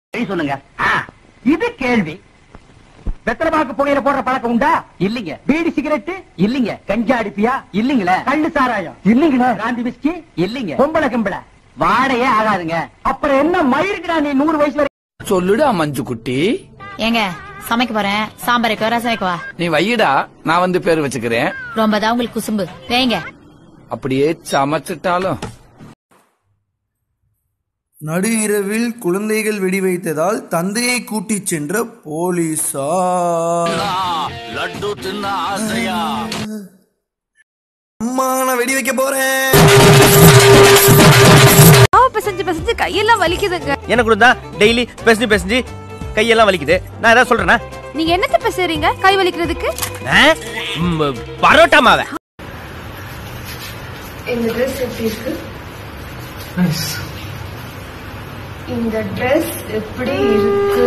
சரி சொல்லுங்க ஆ, இது கேள்வி வெத்தலைபாக்கு புகையில போடுற பழக்கம் உண்டா இல்லீங்க பீடி சிகரெட் இல்லீங்க கஞ்சா அடிப்பியா இல்லீங்களே கள்ளு சாராயம் இல்லீங்களே ராந்தி விஸ்கி இல்லீங்க பொம்பளை கும்பள வாடையே ஆகாதுங்க அப்புறம் என்ன மயிருக்குடா நீ நூறு வயசு வரை சொல்லுடா மஞ்சு குட்டி ஏங்க சமைக்க போறேன் சாம்பார் வைக்க ரசம் வைக்கவா நீ வையடா நான் வந்து பேர் வச்சுக்கிறேன் ரொம்ப தான் உங்களுக்கு குசும்பு வேங்க அப்படியே சமைச்சிட்டாலும் நடு இரவில் குழந்தைகள் வெடி வைத்ததால் தந்தையை கூட்டிச் சென்ற போலீசார் லட்டு தின்ன ஆசையா அம்மா நான் வெடி வைக்க போறேன் பிசைஞ்சு பிசைஞ்சு கையெல்லாம் வலிக்குதுங்க எனக்கு கூட டெய்லி பேசிஞ்சு பேசிஞ்சு கையெல்லாம் வலிக்குது நான் ஏதாவது சொல்றேனா நீங்க என்னத்த பேசுறீங்க கை வலிக்கிறதுக்கு பரோட்டா மாவை இந்த ட்ரெஸ் எப்படி இருக்கு இந்த ட்ரெஸ் எப்படி இருக்கு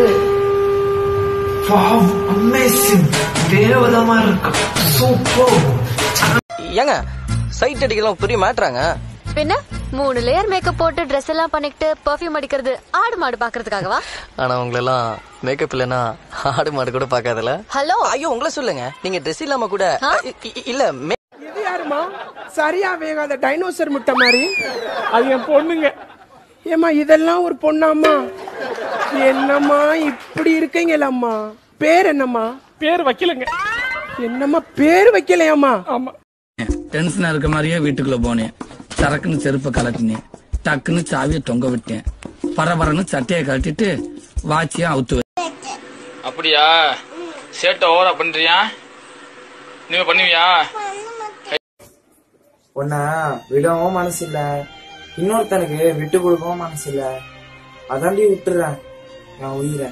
ஏங்க சைட் அடிக்கலாம் பெரிய மாட்டுறாங்க பின்ன மூணு லேயர் மேக்கப் போட்டு ட்ரெஸ் எல்லாம் பண்ணிக்கிட்டு பெர்ஃப்யூம் அடிக்கிறது ஆடு மாடு பாக்குறதுக்காகவா ஆனா உங்களெல்லாம் மேக்கப் இல்லைன்னா ஆடு மாடு கூட பார்க்காதல ஹலோ ஐயோ உங்களை சொல்லுங்க நீங்க ட்ரெஸ் இல்லாம கூட இ- இ- இல்ல மே- இது யாருமா சரியா வேகாத டைனோசர் முட்டை மாதிரி அது என் பொண்ணுங்க ஏமா இதெல்லாம் ஒரு பொண்ணாம்மா என்னம்மா இப்படி இருக்கீங்களம்மா பேர் என்னம்மா பேர் வைக்கலங்க என்னம்மா பேர் வைக்கலையாம்மா ஆமா டென்ஷனா இருக்க மாதிரியே வீட்டுக்குள்ள போனேன் சரக்குன்னு செருப்பை கலட்டினேன் டக்குன்னு சாவியை தொங்க விட்டேன் பரபரன்னு சட்டையை கழட்டிட்டு வாட்சியா அவுத்து வச்சேன். அப்படியா சேட்டை ஓவரா பண்றியா நீ பண்ணுவியா உன்னை விடவும் மனசு இல்ல இன்னொருத்தனுக்கு விட்டு கொடுக்கவும் மனசு இல்ல அதாண்டி விட்டுறேன் என் உயிரை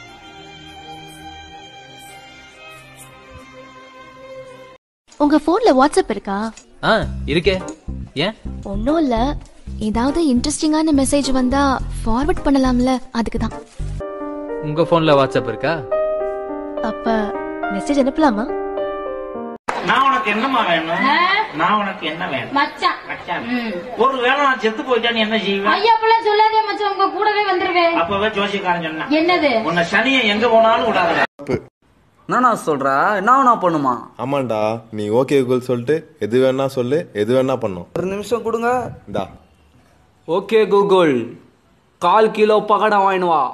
உங்க போன்ல வாட்ஸ்அப் இருக்கா ஆ இருக்கே ஏன் ஒன்னும் இல்ல ஏதாவது இன்ட்ரெஸ்டிங்கான மெசேஜ் வந்தா ஃபார்வர்ட் பண்ணலாம்ல அதுக்கு தான் உங்க போன்ல வாட்ஸ்அப் இருக்கா அப்ப மெசேஜ் அனுப்பலாமா நான் உனக்கு என்னமா வேணும் நான் உனக்கு என்ன வேணும் மச்சான் மச்சான். ஒருவேளை நான் செத்து போயிட்டா நீ என்ன செய்வேன் ஐயாப்பெல்லாம் சொல்லாதே மச்சான் உங்க கூடவே வந்துருவேன் அப்பவே ஜோசிக்காரன் சொன்னான் என்னது உன்னை சனியை எங்க போனாலும் விடாத என்னண்ணா சொல்ற என்ன நான் பண்ணுமா ஆமாண்டா நீ ஓகே கூகுள் சொல்லிட்டு எது வேணா சொல்லு எது வேணா பண்ணும் ஒரு நிமிஷம் கொடுங்க இந்தா ஓகே கூகுள் கால் கிலோ பகடா வாங்கினு வா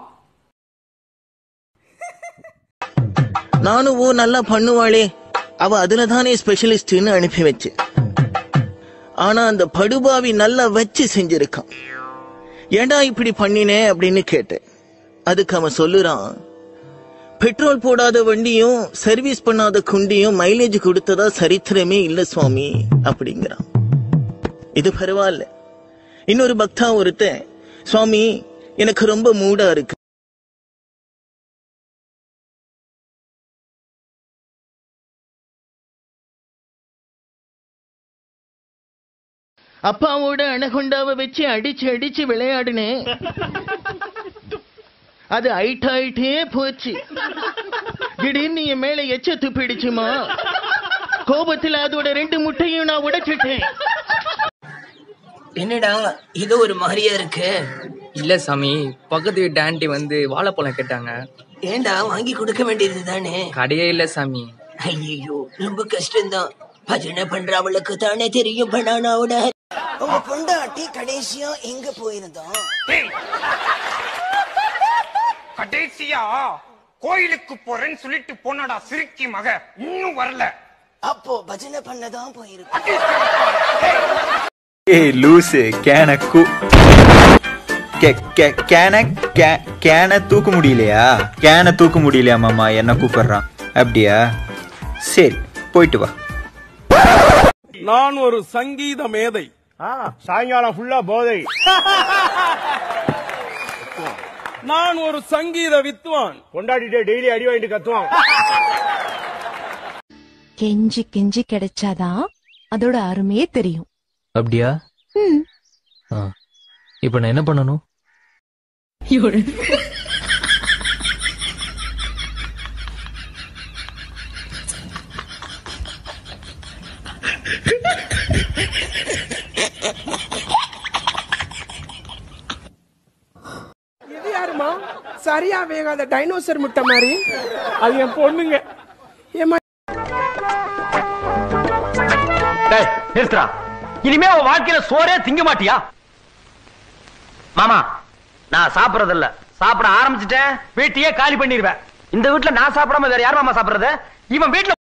நானும் ஓ நல்லா பண்ணுவாளே அவ அதுல தானே ஸ்பெஷலிஸ்ட்னு அனுப்பி வச்சு ஆனா அந்த படுபாவி நல்லா வச்சு செஞ்சிருக்கான் ஏன்டா இப்படி பண்ணினே அப்படின்னு கேட்டேன் அதுக்கு அவன் சொல்லுறான் பெட்ரோல் போடாத வண்டியும் சர்வீஸ் பண்ணாத குண்டியும் மைலேஜ் கொடுத்ததா சரித்திரமே இல்ல சுவாமி அப்படிங்கிறான் இது பரவாயில்ல இன்னொரு பக்தா ஒருத்தன் சுவாமி எனக்கு ரொம்ப மூடா இருக்கு அப்பாவோட அணகுண்டாவை வச்சு அடிச்சு அடிச்சு விளையாடினேன் அது ஹைட் ஆயிட்டே போச்சு திடீர்னு என் மேல எச்ச துப்பிடுச்சுமா கோபத்துல அதோட ரெண்டு முட்டையும் நான் உடைச்சிட்டேன் என்னடா இது ஒரு மாதிரியா இருக்கு இல்ல சாமி பக்கத்து வீட்டு ஆண்டி வந்து வாழைப்பழம் கேட்டாங்க ஏண்டா வாங்கி கொடுக்க வேண்டியது தானே கடையே இல்ல சாமி ஐயோ ரொம்ப கஷ்டம்தான் பஜனை பண்றவளுக்கு தானே தெரியும் பனானாவோட உங்க பொண்டாட்டி கடைசியா எங்க போயிருந்தோம் கடைசியா கோயிலுக்கு போறேன்னு சொல்லிட்டு போனடா சிரிக்கி மக இன்னும் வரல அப்போ பஜனை பண்ணதான் போயிருக்கோம் ஏய் லூசு கேன கூ கே- கே- கேன கே- கேன தூக்க முடியலையா கேன தூக்க முடியலையா மாமா என்ன கூப்பிடுறான் அப்படியா சரி போயிட்டு வா நான் ஒரு சங்கீத மேதை சாயங்காலம் ஃபுல்லா போதை நான் ஒரு சங்கீத வித்வான் கொண்டாடிட்டே டெய்லி அடி வாங்கிட்டு கத்துவான் கெஞ்சி கெஞ்சி கிடைச்சாதான் அதோட அருமையே தெரியும் அப்படியா இப்ப நான் என்ன பண்ணணும் இது யாருமா சரியா வேகாத டைனோசர் முட்டை மாதிரி அது என் பொண்ணுங்க ஏமா டேய் நிறுத்துறா இனிமே உன் வாழ்க்கையில சோறே திங்க மாட்டியா மாமா நான் சாப்பிடறது இல்ல சாப்பிட ஆரம்பிச்சிட்டேன் வீட்டையே காலி பண்ணிடுவேன் இந்த வீட்டுல நான் சாப்பிடாம வேற யார் மாமா சாப்பிடுறது இவன் வீட்டுல